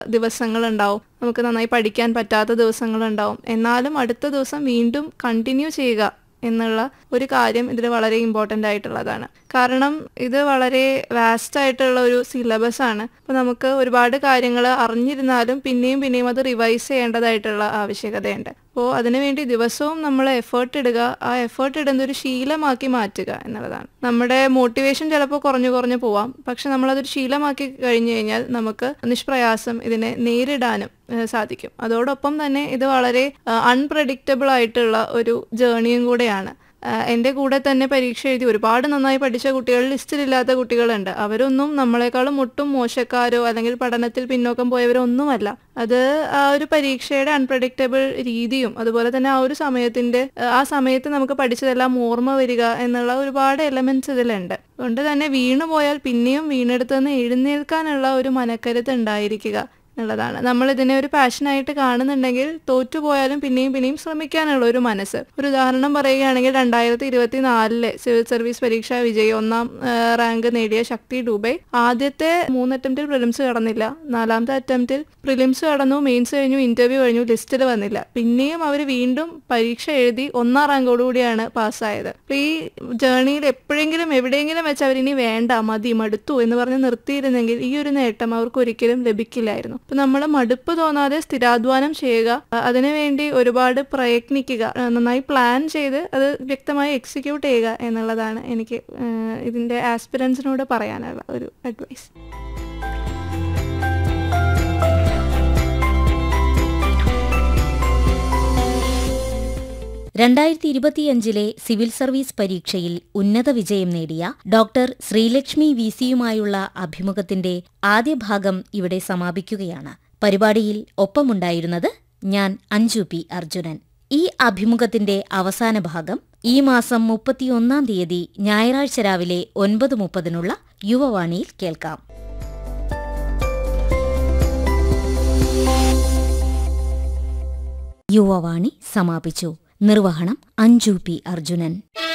ദിവസങ്ങളുണ്ടാവും നമുക്ക് നന്നായി പഠിക്കാൻ പറ്റാത്ത ദിവസങ്ങളുണ്ടാവും എന്നാലും അടുത്ത ദിവസം വീണ്ടും കണ്ടിന്യൂ ചെയ്യുക എന്നുള്ള ഒരു കാര്യം ഇതിൽ വളരെ ഇമ്പോർട്ടൻ്റ് ആയിട്ടുള്ളതാണ് കാരണം ഇത് വളരെ വാസ്റ്റ് ആയിട്ടുള്ള ഒരു സിലബസ് ആണ് അപ്പോൾ നമുക്ക് ഒരുപാട് കാര്യങ്ങൾ അറിഞ്ഞിരുന്നാലും പിന്നെയും പിന്നെയും അത് റിവൈസ് ചെയ്യേണ്ടതായിട്ടുള്ള ആവശ്യകതയുണ്ട് അപ്പോൾ അതിനുവേണ്ടി ദിവസവും നമ്മൾ എഫേർട്ട് ഇടുക ആ എഫേർട്ട് ഇടുന്ന ഒരു ശീലമാക്കി മാറ്റുക എന്നുള്ളതാണ് നമ്മുടെ മോട്ടിവേഷൻ ചിലപ്പോൾ കുറഞ്ഞു കുറഞ്ഞു പോവാം പക്ഷെ നമ്മളതൊരു ശീലമാക്കി കഴിഞ്ഞു കഴിഞ്ഞാൽ നമുക്ക് നിഷ്പ്രയാസം ഇതിനെ നേരിടാനും ഏഹ് സാധിക്കും അതോടൊപ്പം തന്നെ ഇത് വളരെ അൺപ്രഡിക്റ്റബിൾ ആയിട്ടുള്ള ഒരു ജേണിയും കൂടെയാണ് ആഹ് എൻ്റെ കൂടെ തന്നെ പരീക്ഷ എഴുതി ഒരുപാട് നന്നായി പഠിച്ച കുട്ടികൾ ലിസ്റ്റിലില്ലാത്ത കുട്ടികളുണ്ട് അവരൊന്നും നമ്മളെക്കാളും ഒട്ടും മോശക്കാരോ അല്ലെങ്കിൽ പഠനത്തിൽ പിന്നോക്കം പോയവരോ ഒന്നുമല്ല അത് ആ ഒരു പരീക്ഷയുടെ അൺപ്രഡിക്റ്റബിൾ രീതിയും അതുപോലെ തന്നെ ആ ഒരു സമയത്തിന്റെ ആഹ് ആ സമയത്ത് നമുക്ക് പഠിച്ചതെല്ലാം ഓർമ്മ വരിക എന്നുള്ള ഒരുപാട് എലമെന്റ്സ് ഇതിലുണ്ട് അതുകൊണ്ട് തന്നെ വീണു പോയാൽ പിന്നെയും വീണെടുത്ത് നിന്ന് എഴുന്നേൽക്കാനുള്ള ഒരു മനക്കരുത്ത് ഉണ്ടായിരിക്കുക എന്നുള്ളതാണ് നമ്മൾ ഇതിനെ ഒരു പാഷനായിട്ട് കാണുന്നുണ്ടെങ്കിൽ തോറ്റുപോയാലും പിന്നെയും പിന്നെയും ശ്രമിക്കാനുള്ള ഒരു മനസ്സ് ഒരു ഉദാഹരണം പറയുകയാണെങ്കിൽ രണ്ടായിരത്തി ഇരുപത്തി നാലിലെ സിവിൽ സർവീസ് പരീക്ഷാ വിജയി ഒന്നാം ആ, റാങ്ക് നേടിയ ശക്തി ഡൂബെ ആദ്യത്തെ മൂന്ന് അറ്റംപ്റ്റിൽ പ്രിലിംസ് കടന്നില്ല നാലാമത്തെ അറ്റംപ്റ്റിൽ പ്രിലിംസ് കടന്നു മെയിൻസ് കഴിഞ്ഞു ഇന്റർവ്യൂ കഴിഞ്ഞു ലിസ്റ്റിൽ വന്നില്ല പിന്നെയും അവർ വീണ്ടും പരീക്ഷ എഴുതി ഒന്നാം റാങ്കോടുകൂടിയാണ് പാസ്സായത് അപ്പൊ ഈ ജേർണിയിൽ എപ്പോഴെങ്കിലും എവിടെയെങ്കിലും വെച്ച് അവരിനി വേണ്ട മതി മടുത്തു എന്ന് പറഞ്ഞ് നിർത്തിയിരുന്നെങ്കിൽ ഈ ഒരു നേട്ടം അവർക്ക് ഒരിക്കലും ലഭിക്കില്ലായിരുന്നു അപ്പൊ നമ്മൾ മടുപ്പ് തോന്നാതെ സ്ഥിരാധ്വാനം ചെയ്യുക അ- അതിനുവേണ്ടി ഒരുപാട് പ്രയത്നിക്കുക ആ, നന്നായി പ്ലാൻ ചെയ്ത് അത് വ്യക്തമായി എക്സിക്യൂട്ട് ചെയ്യുക എന്നുള്ളതാണ് എനിക്ക് ആ, ഇതിന്റെ ആസ്പിറൻസിനോട് പറയാനുള്ള ഒരു അഡ്വൈസ് രണ്ടായിരത്തി ഇരുപത്തിയഞ്ചിലെ സിവിൽ സർവീസ് പരീക്ഷയിൽ ഉന്നത വിജയം നേടിയ ഡോക്ടർ ശ്രീലക്ഷ്മി വി സിയുമായുള്ള അഭിമുഖത്തിന്റെ ആദ്യ ഭാഗം ഇവിടെ സമാപിക്കുകയാണ് പരിപാടിയിൽ ഒപ്പമുണ്ടായിരുന്നത് ഞാൻ അഞ്ജു പി അർജുനൻ ഈ അഭിമുഖത്തിന്റെ അവസാന ഭാഗം ഈ മാസം മുപ്പത്തിയൊന്നാം തീയതി ഞായറാഴ്ച രാവിലെ ഒൻപത് മുപ്പതിനുള്ള യുവവാണിയിൽ കേൾക്കാം യുവവാണി സമാപിച്ചു നിർവഹണം അഞ്ജു പി അർജുനൻ